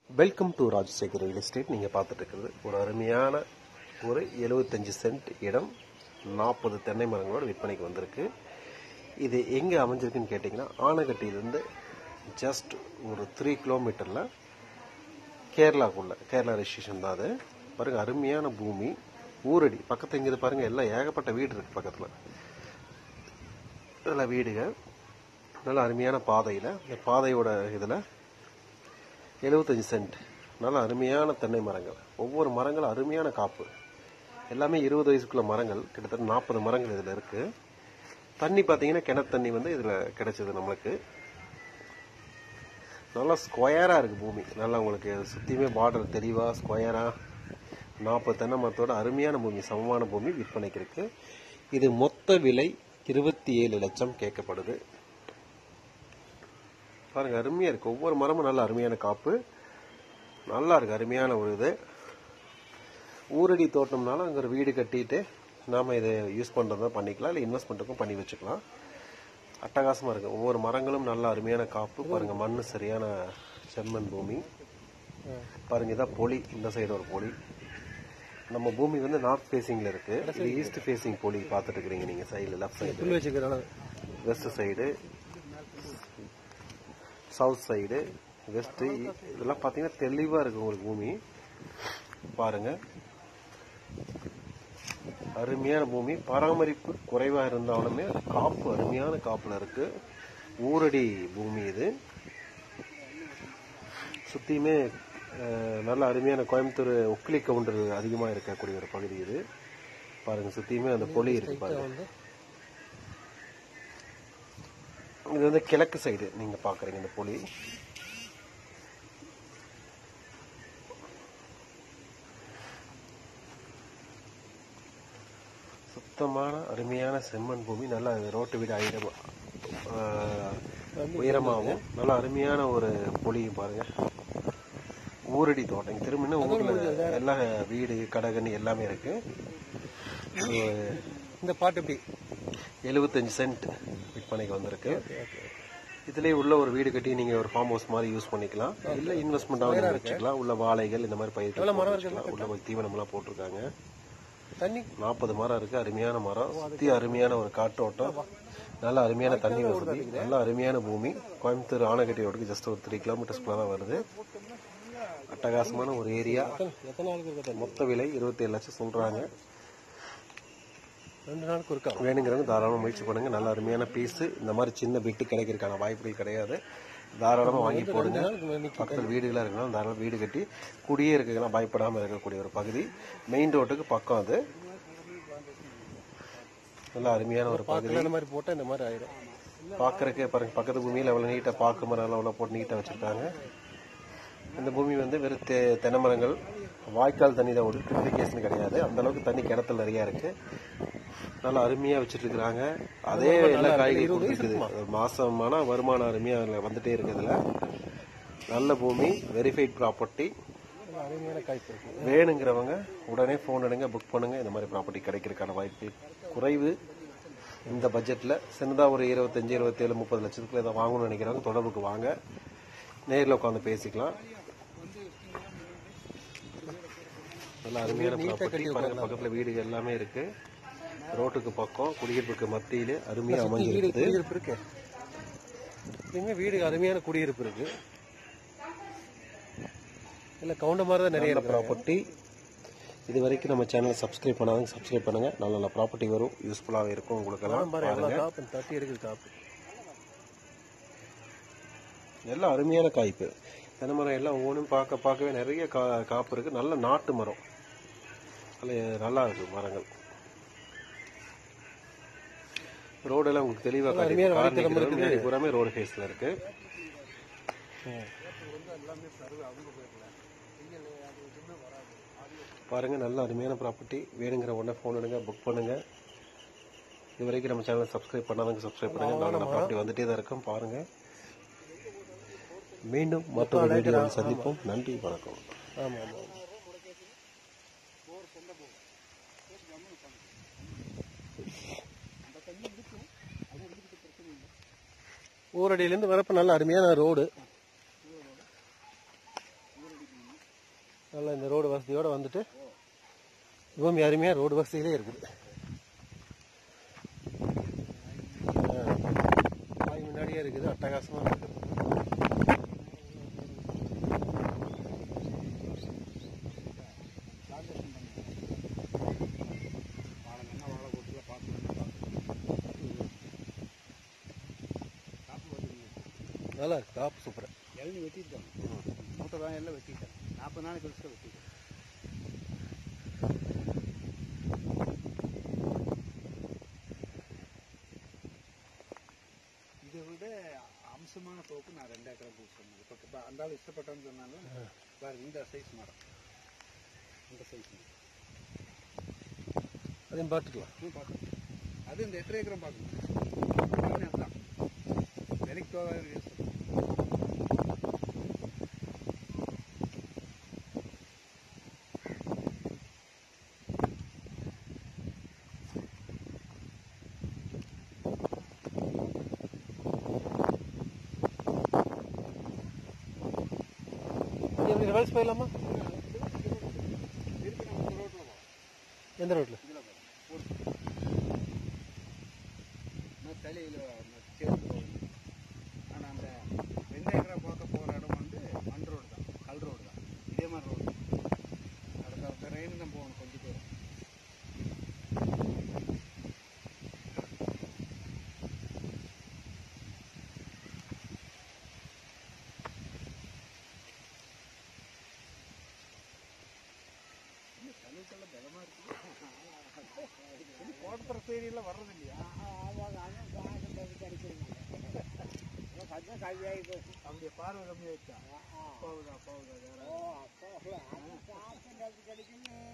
Welcome to Rajasekar real estate நீங்கள் பார்த்துட்டு இருக்கிறது ஒரு அருமையான ஒரு 75 சென்ட் இடம் நாற்பது தென்னை மரங்களோட விற்பனைக்கு வந்திருக்கு இது எங்கே அமைஞ்சிருக்குன்னு கேட்டிங்கன்னா ஆனகட்டியிலேருந்து ஜஸ்ட் ஒரு த்ரீ கிலோமீட்டரில் கேரளாக்குள்ள கேரளா ரெஜிஸ்ட்ரேஷன் தான் அது பாருங்கள் அருமையான பூமி ஊரடி பக்கத்து இங்கே பாருங்கள் எல்லாம் ஏகப்பட்ட வீடு இருக்குது பக்கத்தில் நல்ல வீடுகள் நல்ல அருமையான பாதையில் இந்த பாதையோட இதில் 75 சென்ட் நல்ல அருமையான தென்னை மரங்கள் ஒவ்வொரு மரங்களும் அருமையான காப்பு எல்லாமே இருபது வயசுக்குள்ள மரங்கள் கிட்டத்தட்ட நாற்பது மரங்கள் இதில் இருக்கு தண்ணி பார்த்தீங்கன்னா கிணத்து தண்ணி வந்து இதில் கிடைச்சது நம்மளுக்கு நல்லா ஸ்கொயராக இருக்குது பூமி நல்லா உங்களுக்கு சுற்றியுமே பார்டர் தெளிவாக ஸ்கொயராக நாற்பது தென்னை மரத்தோட அருமையான பூமி சமமான பூமி விற்பனைக்கு இருக்கு இது மொத்த விலை இருபத்தி ஏழு லட்சம் கேட்கப்படுது பாருங்க அருமையா இருக்கு ஒவ்வொரு மரமும் நல்ல அருமையான காப்பு நல்லா இருக்கு அருமையான ஒரு இது ஊரடி தோட்டம்னாலும் அங்கே ஒரு வீடு கட்டிட்டு நாம இதை யூஸ் பண்றதா பண்ணிக்கலாம் இல்லை இன்வெஸ்ட்மெண்ட்டுக்கும் பண்ணி வச்சுக்கலாம் அட்டகாசமா இருக்கு ஒவ்வொரு மரங்களும் நல்ல அருமையான காப்பு பாருங்க மண்ணு சரியான செம்மண் பூமி பாருங்க இதான் பொலி இந்த சைடு ஒரு பொலி நம்ம பூமி வந்து நார்த் ஃபேசிங்ல இருக்கு இது ஈஸ்ட் ஃபேசிங் பொலி பார்த்துட்டு இருக்கிறீங்க நீங்க சைடுல லெஃப்ட் சைடு புல் வச்சுக்கிறனால west side south side west இதெல்லாம் பார்த்தீங்கன்னா தெளிவாக இருக்கு உங்களுக்கு பூமி பாருங்க அருமையான பூமி பராமரிப்பு குறைவாக இருந்தாலுமே காப்பு அருமையான காப்புல இருக்கு ஊரடி பூமி இது சுத்தியுமே அஹ், நல்ல அருமையான கோயம்புத்தூர் ஒக்கிலி கவுண்டர் அதிகமாக இருக்கக்கூடிய ஒரு பகுதி இது பாருங்க சுத்தியுமே அந்த பொலி இருக்கு பாருங்க வந்து இது வந்து கிழக்கு சைடு நீங்க பாக்குறீங்க இந்த புலி சுத்தமான அருமையான செம்மண் பூமி நல்லா ரோட்டு வீடு ஐடமா உயரமாகவும் நல்ல அருமையான ஒரு பொலியும் பாருங்க ஊரடி தோட்டம் இங்க திரும்பினா ஊர்ல எல்லா வீடு கடகன்னு எல்லாமே இருக்கு இந்த பாட்டு எப்படி எழுபத்தஞ்சு சென்ட் விற்பனைக்கு வந்திருக்கு இதுலயே உள்ள ஒரு வீடு கட்டி நீங்க ஒரு ஃபார்ம் ஹவுஸ் மாதிரி யூஸ் பண்ணிக்கலாம் இல்ல இன்வெஸ்ட்மெண்டாவும் வச்சுக்கலாம் உள்ள வாழைகள் இந்த மாதிரி பயிர்கள் போட்டு வச்சுக்கலாம். உள்ள போய் தீவனம் எல்லாம் போட்டிருக்காங்க தண்ணி நாற்பது மரம் இருக்கு அருமையான மரம் சுத்தி அருமையான ஒரு காற்றோட்டம் நல்ல அருமையான தண்ணி வசதி நல்ல அருமையான பூமி கோயம்புத்தூர் ஆனகட்டி ரோடுக்கு ஜஸ்ட் ஒரு த்ரீ கிலோமீட்டர்ஸ்க்குள்ள தான் வருது அட்டகாசமான ஒரு ஏரியா எத்தனை நாளுக்கு இருக்கா தண்ணி மொத்த விலை இருபத்தி ஏழு லட்சம் சொல்றாங்க ரெண்டு நாளுக்கு இருக்கா வேணுங்கிறவங்க தாராளமாக முயற்சி பண்ணுங்க நல்ல அருமையான பீஸ் இந்த மாதிரி சின்ன பிட்டு கிடைக்கிறதுக்கான வாய்ப்புகள் கிடையாது தாராளமாக வாங்கி போடுங்க பக்கத்தில் வீடுகளாக இருக்கணும் தாராளமாக வீடு கட்டி குடியே இருக்கலாம் பயப்படாமல் இருக்கக்கூடிய ஒரு பகுதி மெயின் ரோட்டுக்கு பக்கம் அது நல்ல அருமையான ஒரு பகுதி இந்த மாதிரி போட்டா இந்த மாதிரி ஆயிடும் பார்க்கறதுக்கு பாருங்க பக்கத்து பூமியில் எவ்வளோ நீட்டாக பார்க்க மரம் எவ்வளோ போட்டு நீட்டாக வச்சிருக்காங்க இந்த பூமி வந்து வெறும் தெ தென்னை மரங்கள் வாய்க்கால் தண்ணி தான் ஒரு பியூரிஃபிகேஷன் கிடையாது அந்த அளவுக்கு தண்ணி கிணத்துல நிறைய இருக்கு நல்லா அருமையா வச்சிட்டு இருக்காங்க அதே எல்லா காய்கறி கொடுத்துருக்குது மாசமான வருமானம் அருமையா அதுல வந்துட்டே இருக்குதுல நல்ல பூமி வெரிஃபைட் ப்ராப்பர்ட்டி அருமையான காய்ப்பு இருக்கு வேணுங்கிறவங்க உடனே ஃபோன் எடுங்க புக் பண்ணுங்க இந்த மாதிரி ப்ராப்பர்ட்டி கிடைக்கிறதுக்கான வாய்ப்பு குறைவு இந்த பட்ஜெட்ல சின்னதா ஒரு இருபத்தஞ்சு இருபத்தேழு முப்பது லட்சத்துக்குள்ள இதை வாங்கணும்னு நினைக்கிறவங்க தொடர்புக்கு வாங்க நேர்ல உட்காந்து பேசிக்கலாம் நல்ல அருமையான ப்ராப்பர்ட்டி பாருங்க பக்கத்துல வீடு எல்லாமே இருக்கு ரோட்டுக்கு பக்கம் குடியிருப்புக்கு மத்தியில அருமையா வீடு அமைஞ்சிருக்குது குடியிருப்பு இருக்கு இங்க வீடு அருமையான குடியிருப்பு இருக்கு இல்ல கவுண்ட மாதிரி தான் நிறைய நல்ல இருக்கு ப்ராப்பர்ட்டி இது வரைக்கும் நம்ம சேனலை சப்ஸ்கிரைப் பண்ணாதவங்க சப்ஸ்கிரைப் பண்ணுங்க நல்ல நல்ல ப்ராப்பர்ட்டி வரும் யூஸ்ஃபுல்லாக இருக்கும் உங்களுக்கு எல்லாம் பாரு பாருங்க எவ்வளவு காப்பு தட்டி எடுக்குது காப்பு எல்லாம் அருமையான காய்ப்பு தென்னை மரம் எல்லாம் ஒவ்வொன்றும் பார்க்க பார்க்கவே நிறைய கா காப்பு இருக்கு நல்ல நாட்டு மரம் நல்ல நல்லா இருக்கு மரங்கள் ரோடெல்லாம் உங்களுக்கு தெளிவாக அருமையான காட்டி வழித்தடம் கார் நிக்கிறது முன்னாடி பூராமே ரோடு ஃபேஸில் இருக்கு பாருங்க நல்ல அருமையான ப்ராப்பர்ட்டி வேணுங்கிற உடனே ஃபோன் எடுங்க புக் பண்ணுங்க இது வரைக்கும் நம்ம சேனலை சப்ஸ்கிரைப் பண்ணாதவங்க சப்ஸ்கிரைப் பண்ணுங்க நல்ல நல்ல ப்ராப்பர்ட்டி வந்துட்டே தான் இருக்கும் பாருங்க மீண்டும் மற்றொரு வீடியோவில் சந்திப்போம் நன்றி வணக்கம் ஆமா ஆமா ஆமா. ஊரடியிலேருந்து வரப்ப நல்ல அருமையான ரோடு நல்லா இந்த ரோடு வசதியோடு வந்துட்டு பூமி அருமையாக ரோடு வசதியிலே இருக்குது ஆ, வாய் முன்னாடியே இருக்குது அட்டகாசமாக இருக்குது பிளான்டேஷன் பண்ணி வாழை என்ன வாழை கொட்டில் பார்த்து காப்பு வச்சுருங்க நல்லா இருக்கு காப்பு சூப்பராக இளநி வெட்டிட்டாங்க மூட்டை தான் எல்லாம் வெட்டிட்டாங்க நாற்பது நாளைக்கு கழிச்சு தான் வெட்டிட்டாங்க இதை விட அம்சமான தோப்பு நான் ரெண்டு ஏக்கரை பூ சொன்னேன் இப்போ இப்போ அந்த ஆள் இஷ்டப்பட்டேன்னு சொன்னாலும் பாரு இந்த சைஸ் மரம் இந்த சைஸ் மரம் அதையும் பார்த்துக்கலாம் ம் பார்க்கணும் அது இந்த எட்டரை ஏக்கரம் பார்க்கணும் எல்லாமே அதுதான் விலைக்கு போகாத யூஸ் இங்கே எப்படி ரிவர்ஸ் போயிடலாமா திருப்பி நம்ம இந்த ரோட்டில் போகலாம் எந்த ரோட்டில் இதில் போகலாம் நான் தலையில் சேர்ந்து போகணும் ஆனால் அந்த ரெண்டு ஏக்கரா பார்க்க போகிற இடம் வந்து மண் ரோடு தான் கல் ரோடு தான் இதே மாதிரி ரோடு அடுத்த அடுத்த ரெயின் தான் போகணும் கொஞ்சம் தூரம் கல்லுக்கெல்லாம் பலமாக இருக்குது கோட்டப்புற சைடில் வர்றது இல்லையா அப்படியே பார்வை கம்மியாயிடுச்சா அப்பாவுதா அப்பாவுதா வேற